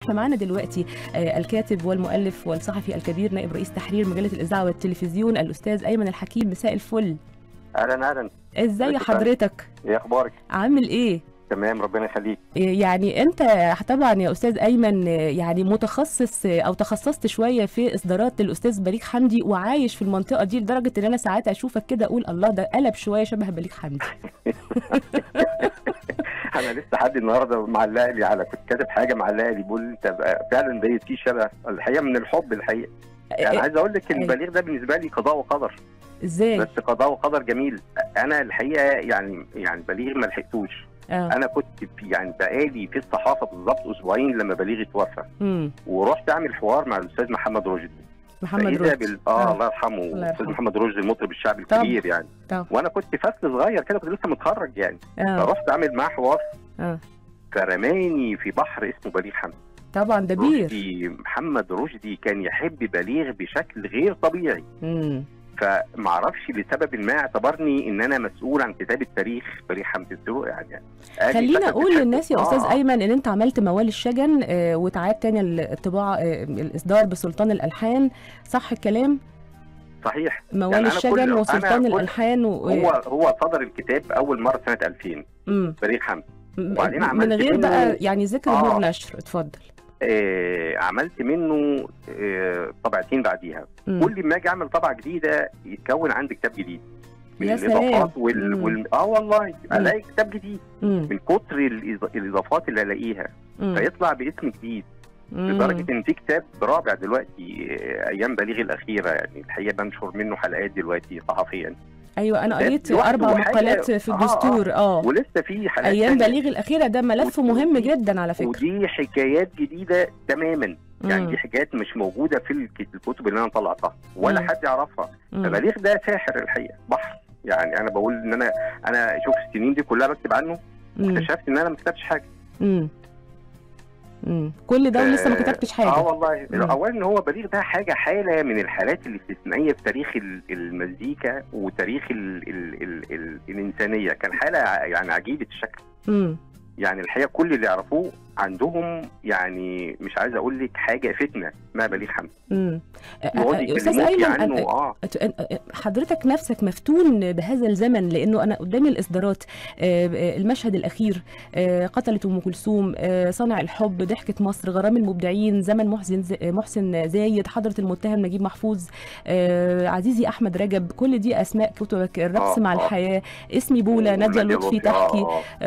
احنا معانا دلوقتي آه، الكاتب والمؤلف والصحفي الكبير نائب رئيس تحرير مجله الاذاعه والتلفزيون الاستاذ ايمن الحكيم مساء الفل اهلا اهلا ازاي ازيك يا حضرتك ايه اخبارك عامل ايه تمام ربنا يخليك يعني انت طبعا يا استاذ ايمن يعني متخصص او تخصصت شويه في اصدارات الاستاذ بليغ حمدي وعايش في المنطقه دي لدرجه ان انا ساعات اشوفك كده اقول الله ده قلب شويه شبه بليغ حمدي انا لسه حد النهارده معلق لي على كنت كاتب حاجه معلقه لي بيقول انت بقى فعلا بقيت في شبه الحقيقه من الحب الحقيقه يعني عايز اقول لك ان أيوة. البليغ ده بالنسبه لي قضاء وقدر ازاي بس قضاء وقدر جميل انا الحقيقه يعني يعني بليغ ما لحقتوش اه انا كنت في يعني بقالي في الصحافه بالظبط اسبوعين لما بليغ اتوفى امم ورحت اعمل حوار مع الاستاذ محمد رشدي محمد فإذا رشدي بال... اه آه. الله يرحمه الله الاستاذ يرحمه. محمد رشدي المطرب الشعبي طبعا. الكبير يعني طبعا. وانا كنت فصل صغير كده كنت لسه متخرج يعني اه فرحت اعمل معاه حوار اه فرماني في بحر اسمه بليغ حمدي طبعا ده بير رشدي محمد رشدي كان يحب بليغ بشكل غير طبيعي امم فمعرفش لسبب ما اعتبرني ان انا مسؤول عن كتابه تاريخ بليغ حمدي قلت له يعني قال لي خلينا فاكر اقول بتحب- للناس يا آه، استاذ آه. ايمن ان انت عملت موال الشجن آه، واتعاد تاني الطباعه آه، الاصدار بسلطان الالحان صح الكلام صحيح موال يعني أنا الشجن كل- وسلطان أنا كل- الالحان و... هو هو صدر الكتاب اول مره سنه 2000 مم. بليغ حمدي م- وبعدين من عملت غير منه- بقى يعني ذكر آه. نور نشر اتفضل آه عملت منه آه طبعتين بعديها مم. كل ما اجي اعمل طبعه جديده يتكون عندي كتاب جديد من يا سلام. الاضافات وال... مم. وال... اه والله الاقي كتاب جديد مم. من كتر الإض- الاضافات اللي الاقيها مم. فيطلع باسم جديد مم. لدرجه ان في كتاب رابع دلوقتي آه، ايام بليغ الاخيره يعني الحقيقه بنشر منه حلقات دلوقتي صحفيا ايوه انا كتاب قريت لوحده اربع حاجة- مقالات في آه، الدستور اه ولسه في حلقات ايام تانية. بليغ الاخيره ده ملف ودي- مهم جدا على فكره ودي حكايات جديده تماما يعني مم. دي حاجات مش موجوده في الك- الكتب اللي انا طلعتها ولا مم. حد يعرفها مم. فبليغ ده ساحر الحقيقه بحر يعني انا بقول ان انا انا شوف السنين دي كلها بكتب عنه مم. اكتشفت ان انا ما كتبتش حاجه مم. مم. كل ده ولسه ما آه، كتبتش اه حاجه والله مم. اولا هو بليغ ده حاجه حاله من الحالات الاستثنائيه في تاريخ ال- المزيكا وتاريخ ال ال ال ال الانسانيه كان حاله ع- يعني عجيبه الشكل مم. يعني الحقيقه كل اللي يعرفوه عندهم يعني مش عايز اقول لك حاجه فتنه ما بليغ حمدي مم. يقعدوا أ- أ- استاذ يكلموكي ايمن عنه أ- اه أ- حضرتك نفسك مفتون بهذا الزمن لانه انا قدامي الاصدارات آه، آه، المشهد الاخير آه، قتلت ام كلثوم آه، صنع الحب ضحكه مصر غرام المبدعين زمن محسن ز- محسن زايد حضره المتهم نجيب محفوظ آه، عزيزي احمد رجب كل دي اسماء كتبك الرقص آه، مع آه. الحياه اسمي بولا ناديه لطفي تحكي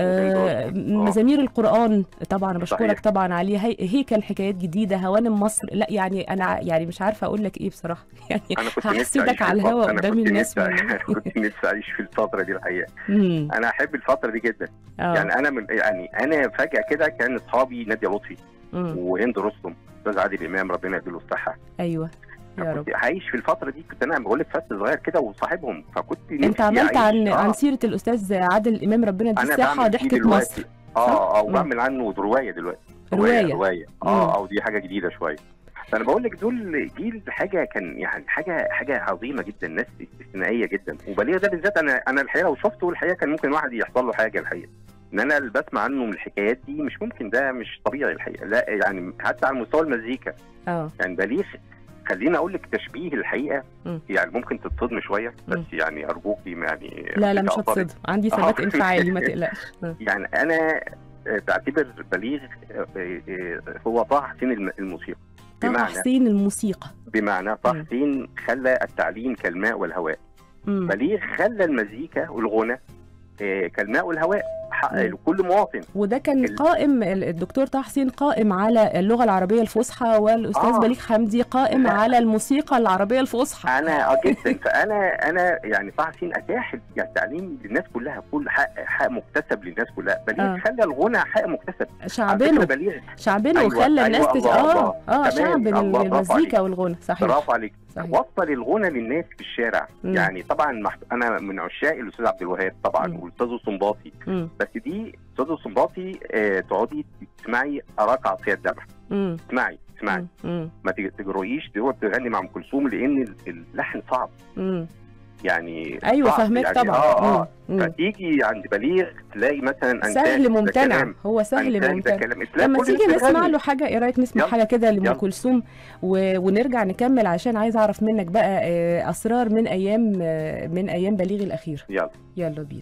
آه، مزامير القرآن طبعا أنا بشكرك صحيح. طبعا عليه هي هيكل حكايات جديدة هوانم مصر لا يعني أنا يعني مش عارفة أقول لك إيه بصراحة يعني انا كنت نفسي هحسدك أعيش في على الهوا الفترة- أنا قدام كنت الناس نفسي- والله. كنت نفسي اعيش في الفتره دي الحقيقه مم. انا احب الفتره دي جدا آه. يعني انا من يعني انا فجاه كده كان اصحابي ناديه لطفي مم. وهند رستم استاذ عادل امام ربنا يديله الصحه أيوه يا رب كنت عايش في الفتره دي كنت انا بقول لك فصل صغير كده وصاحبهم فكنت أنت نفسي عملت أعيش. عن آه. عن سيرة الأستاذ عادل إمام ربنا يديه انا الصحة بعمل دي ضحكة دلوقتي. مصر اه اه مم. وبعمل عنه روايه دلوقتي رواية. روايه مم. اه او دي حاجه جديده شويه فانا بقول لك دول جيل حاجه كان يعني حاجه حاجه عظيمه جدا ناس استثنائيه جدا وبليغ ده بالذات انا انا الحقيقه لو شفته الحقيقه كان ممكن واحد يحصل له حاجه الحقيقه ان انا اللي بسمع عنه من الحكايات دي مش ممكن ده مش طبيعي الحقيقه لا يعني حتى على مستوى المزيكا اه يعني بليغ خليني اقول لك تشبيه الحقيقه مم. يعني ممكن تتصدم شويه بس مم. يعني ارجوك يعني لا لا مش تعترض. هتصدم عندي ثبات آه. انفعالي ما تقلقش آه. يعني انا آه، بعتبر بليغ آه، آه، هو طه حسين الم- الموسيقى طه بمعنى حسين الموسيقى بمعنى طه مم. حسين خلى التعليم كالماء والهواء مم. بليغ خلى المزيكا والغنى آه، كالماء والهواء حق مم. لكل مواطن وده كان ال- قائم الدكتور طه حسين قائم على اللغه العربيه الفصحى والاستاذ آه. بليغ حمدي قائم لا. على الموسيقى العربيه الفصحى انا اه جدا فانا انا يعني طه حسين اتاح يعني التعليم للناس كلها كل حق حق مكتسب للناس كلها بليغ آه. خلى الغنى حق مكتسب على فكرة شعبنا بليغ شعبنا أيوة، وخلى أيوة، الناس تش... الله، اه الله. اه تمام، شعب الله، برافو المزيكا عليك. والغنى صحيح برافو عليك صحيح وصل الغنى للناس في الشارع مم. يعني طبعا مح... انا من عشاق الاستاذ عبد الوهاب طبعا مم. والاستاذ الصنباطي مم. بس دي استاذ الصنباطي آه تقعدي تسمعي اراك عطيه الدمع مم. اسمعي اسمعي مم. ما تج- تجرؤيش تقعد تغني مع ام كلثوم لان ال- اللحن صعب مم. يعني ايوه صعب فاهمك يعني طبعا اه اه مم. مم. فتيجي عند بليغ تلاقي مثلا أنتاج سهل ده ممتنع كلام، هو سهل أنتاج ده ممتنع كلام تلاقي لما كل تيجي الناس نسمع بتغني. له حاجه ايه رايك نسمع يلا. حاجه كده لام يلا. كلثوم و... ونرجع نكمل عشان عايز اعرف منك بقى آه، اسرار من ايام آه، من ايام بليغ الاخير يلا يلا بينا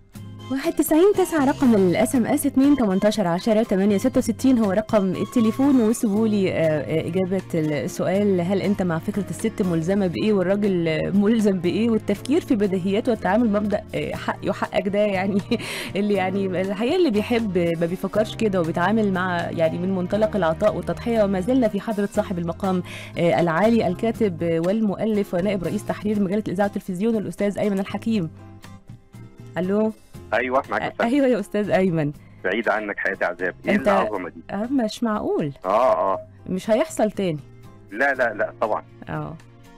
91 9 رقم الاس ام اس 2 18 10 8 66 هو رقم التليفون وسيبوا لي آه، آه، اجابه السؤال هل انت مع فكره الست ملزمه بايه والراجل آه، ملزم بايه والتفكير في بديهيات والتعامل مبدا آه، حقي وحقك ده يعني اللي يعني الحقيقه اللي بيحب ما بيفكرش كده وبيتعامل مع يعني من منطلق العطاء والتضحيه وما زلنا في حضره صاحب المقام آه، العالي الكاتب آه، والمؤلف ونائب رئيس تحرير مجله الاذاعه والتلفزيون الاستاذ ايمن الحكيم الو ايوه معاك أستاذ. ايوه يا استاذ ايمن بعيد عنك حياتي عذاب ايه أنت- العظمه دي آه، مش معقول اه اه مش هيحصل تاني لا لا لا طبعا اه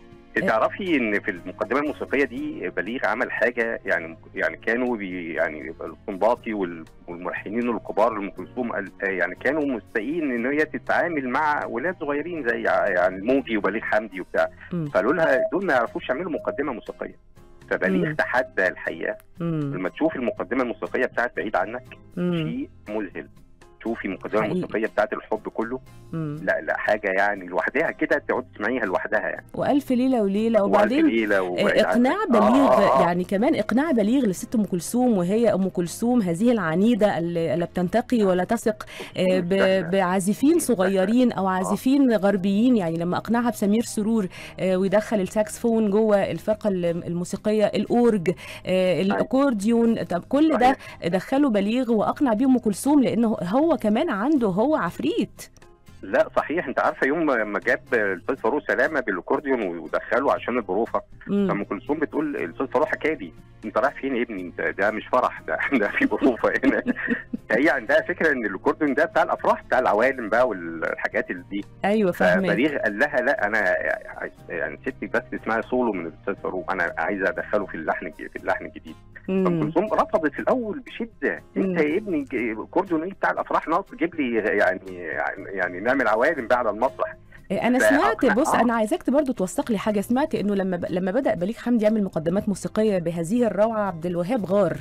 تعرفي ان في المقدمه الموسيقيه دي بليغ عمل حاجه يعني يعني كانوا بي يعني القنباطي وال- والملحنين الكبار لام كلثوم قال- يعني كانوا مستائين ان هي تتعامل مع ولاد صغيرين زي يعني موجي وبليغ حمدي وبتاع مم. فقالوا لها دول ما يعرفوش يعملوا مقدمه موسيقيه فبليغ مم. تحدى الحقيقه مم. لما تشوف المقدمه الموسيقيه بتاعت بعيد عنك مم. شيء مذهل شوفي المقدمه حقيقي. الموسيقيه بتاعت الحب كله مم. لا لا حاجه يعني لوحدها كده تقعد تسمعيها لوحدها يعني والف ليله وليله وألف وبعدين ليله وبعيد آه، اقناع عنك. بليغ آه، آه، آه. يعني كمان اقناع بليغ لست ام كلثوم وهي ام كلثوم هذه العنيده اللي اللي بتنتقي ولا تثق آه، ب- مستهلة. بعازفين صغيرين او عازفين غربيين يعني لما اقنعها بسمير سرور آه، ويدخل الساكسفون جوه الفرقه الم- الموسيقيه الاورج آه، الاكورديون طب كل ده صحيح. دخله بليغ واقنع بيه ام كلثوم لانه هو كمان عنده هو عفريت لا صحيح انت عارفه يوم ما جاب الاستاذ فاروق سلامه بالاكورديون ودخله عشان البروفه مم. فام كلثوم بتقول الاستاذ فاروق حكى لي انت رايح فين يا ابني انت ده مش فرح ده ده في بروفه هنا هي عندها فكره ان الاكورديون ده بتاع الافراح بتاع العوالم بقى والحاجات اللي دي ايوه فاهمه فبليغ قال لها لا انا عايز- يعني ستي بس اسمها سولو من الاستاذ فاروق انا عايز ادخله في اللحن الج- في اللحن الجديد ام كلثوم رفضت في الاول بشده مم. انت يا ابني ج- كوردون ايه بتاع الافراح ناقص جيب لي يعني يعني يعني نعمل عوالم بقى على المسرح انا ف- سمعت أقنع- بص آه. انا عايزاك برضو توثق لي حاجه سمعت انه لما ب... لما بدا بليغ حمدي يعمل مقدمات موسيقيه بهذه الروعه عبد الوهاب غار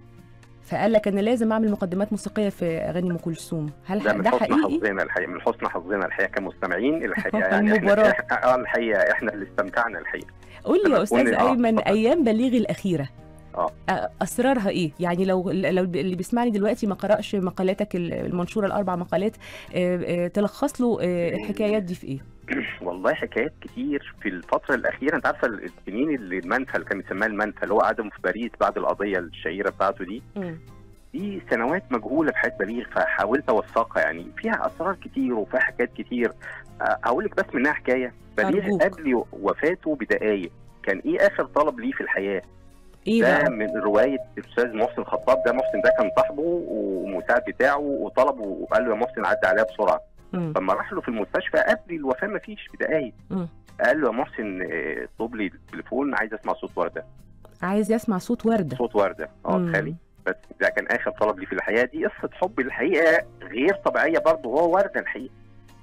فقال لك انا لازم اعمل مقدمات موسيقيه في اغاني ام كلثوم هل ده ح- من ده حسن حقيقي حظنا الحقيقه من حسن حظنا الحقيقه كمستمعين الحقيقه يعني المباراة. احنا إحنا- اه الحقيقه احنا اللي استمتعنا الحقيقه قول لي يا لما استاذ تكون- آه، ايمن اتفضل. ايام بليغ الاخيره آه. أ- اسرارها ايه يعني لو لو اللي بيسمعني دلوقتي ما قراش مقالاتك المنشوره الاربع مقالات آه، آه، تلخص له آه، الحكايات دي في ايه والله حكايات كتير في الفتره الاخيره انت عارفه السنين اللي المنفى اللي كان بيسميها المنفى اللي هو قعدهم في باريس بعد القضيه الشهيره بتاعته دي مم. دي سنوات مجهوله في حياه بليغ فحاولت اوثقها يعني فيها اسرار كتير وفيها حاجات كتير أه، هقول لك بس منها حكايه بليغ أرجوك. قبل وفاته بدقايق كان ايه اخر طلب ليه في الحياه ايه ده بقى من روايه الاستاذ محسن خطاب ده محسن ده كان صاحبه ومساعد بتاعه وطلبه وقال له يا محسن عدي عليها بسرعه مم. فلما راح له في المستشفى قبل الوفاه ما فيش بدقايق مم. قال له يا محسن آه، اطلب لي التليفون عايز اسمع صوت ورده عايز يسمع صوت ورده صوت ورده اه مم. تخيلي بس ده كان اخر طلب لي في الحياه دي قصه حب الحقيقه غير طبيعيه برضه هو ورده الحقيقه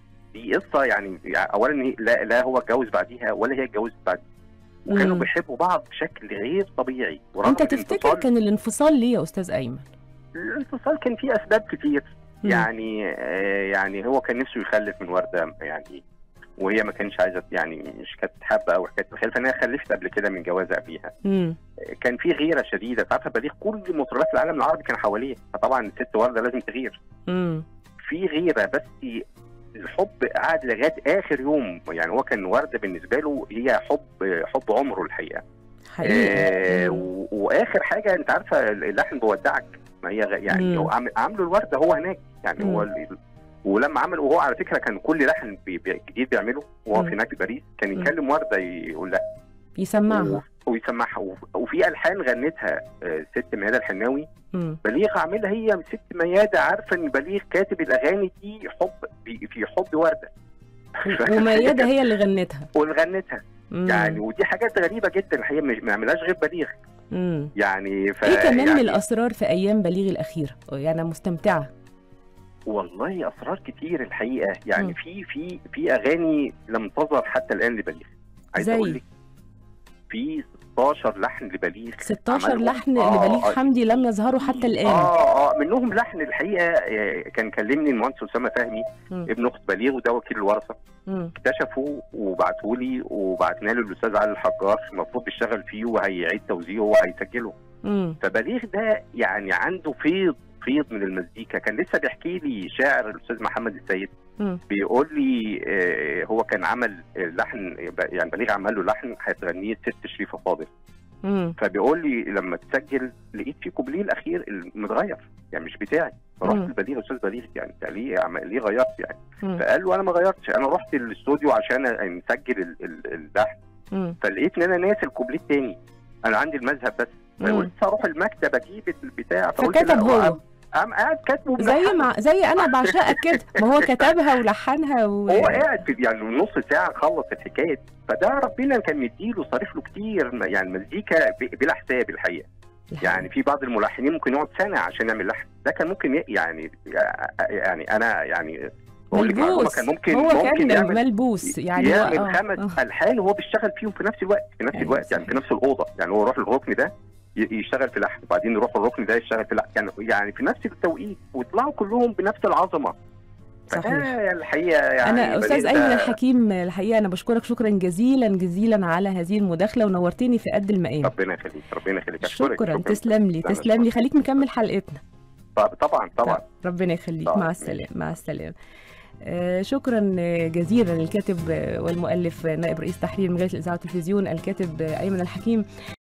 دي قصه يعني يعني اولا هي- لا, لا هو اتجوز بعديها ولا هي اتجوزت بعديها وكانوا مم. بيحبوا بعض بشكل غير طبيعي ورغم انت تفتكر الانفصال- كان الانفصال ليه يا استاذ ايمن الانفصال كان فيه اسباب كتير مم. يعني آه يعني هو كان نفسه يخلف من ورده يعني وهي ما كانش عايزه يعني مش كانت حابه او حكايه الخلفه انها خلفت قبل كده من جوازها قبليها مم. كان في غيره شديده انت عارفه بليغ كل مطربات العالم العربي كانوا حواليه فطبعا الست ورده لازم تغير مم. في غيره بس الحب قعد لغايه اخر يوم يعني هو كان ورده بالنسبه له هي حب حب عمره الحقيقه حقيقي آه مم. و- واخر حاجه انت عارفه اللحن بودعك ما هي غ- يعني مم. هو عامل- عامله الورده هو هناك يعني هو مم. ال- ولما عمل وهو على فكره كان كل لحن بي- بي- جديد بيعمله وهو مم. في هناك في باريس كان مم. يكلم ورده يقول لها يسمعها و- ويسمعها وف- وفي الحان غنتها آه، ست ميادة الحناوي مم. بليغ عاملها هي ست ميادة عارفه ان بليغ كاتب الاغاني دي حب في في حب ورده وميادة هي اللي غنتها وغنتها مم. يعني ودي حاجات غريبه جدا الحقيقه مش- ما يعملهاش غير بليغ مم. يعني ف ايه كمان يعني من الاسرار في ايام بليغ الاخيره يعني أنا مستمتعه والله اسرار كتير الحقيقه يعني مم. في في في اغاني لم تظهر حتى الان لبليغ عايز زي؟ اقول لك في 16 لحن لبليغ 16 عملهم. لحن آه، لبليغ آه. حمدي لم يظهروا حتى الان اه اه منهم لحن الحقيقه آه، كان كلمني المهندس اسامه فهمي مم. ابن اخت بليغ وده وكيل الورثه مم. اكتشفوا وبعتوا لي وبعتنا له الاستاذ علي الحجار المفروض يشتغل فيه وهيعيد توزيعه وهيسجله مم. فبليغ ده يعني عنده فيض فيض من المزيكا كان لسه بيحكي لي شاعر الاستاذ محمد السيد مم. بيقول لي آه، هو كان عمل لحن يعني بليغ عمل له لحن هتغنيه ست شريفه فاضل مم. فبيقول لي لما تسجل لقيت في كوبليه الاخير متغير يعني مش بتاعي فرحت مم. لبليغ استاذ بليغ يعني أنت ليه عم- ليه غيرت يعني مم. فقال له انا ما غيرتش انا رحت الاستوديو عشان نسجل ال- ال- اللحن مم. فلقيت ان انا ناسي الكوبليه التاني انا عندي المذهب بس مم. فقلت اروح المكتب اجيب البتاع فقلت فكتب لا، هو. قام- قام قاعد كاتبه زي بملحن. ما زي انا بعشقك كده ما هو كتبها ولحنها و... هو قاعد في يعني نص ساعه خلص الحكايه دي. فده ربنا كان مديله صارف له كتير يعني مزيكا ب- بلا حساب الحقيقه يعني في بعض الملحنين ممكن يقعد سنه عشان يعمل لحن ده كان ممكن ي- يعني يعني انا يعني بقول لك معلومه ملبوس كان ممكن هو ممكن كان يعمل ملبوس يعني هو- يعمل آه، خمس آه. الحان وهو بيشتغل فيهم في نفس الوقت في نفس أيوة الوقت يعني في صحيح. نفس الاوضه يعني هو يروح الركن ده ي- يشتغل في لحن وبعدين يروح الركن ده يشتغل في لحن يعني يعني في نفس التوقيت ويطلعوا كلهم بنفس العظمه صحيح فده الحقيقه يعني انا استاذ بليغ ده- ايمن الحكيم الحقيقه انا بشكرك شكرا جزيلا جزيلا على هذه المداخله ونورتني في قد المقام ربنا يخليك ربنا يخليك أشكرك. شكرا تسلم لي لا، تسلم لي خليك مكمل حلقتنا طب- طبعا طبعا ربنا يخليك طبعاً. مع السلامه مع السلامه آه، شكرا آه، جزيلا للكاتب آه، والمؤلف آه، نائب رئيس تحرير مجله الاذاعه والتلفزيون الكاتب آه، ايمن الحكيم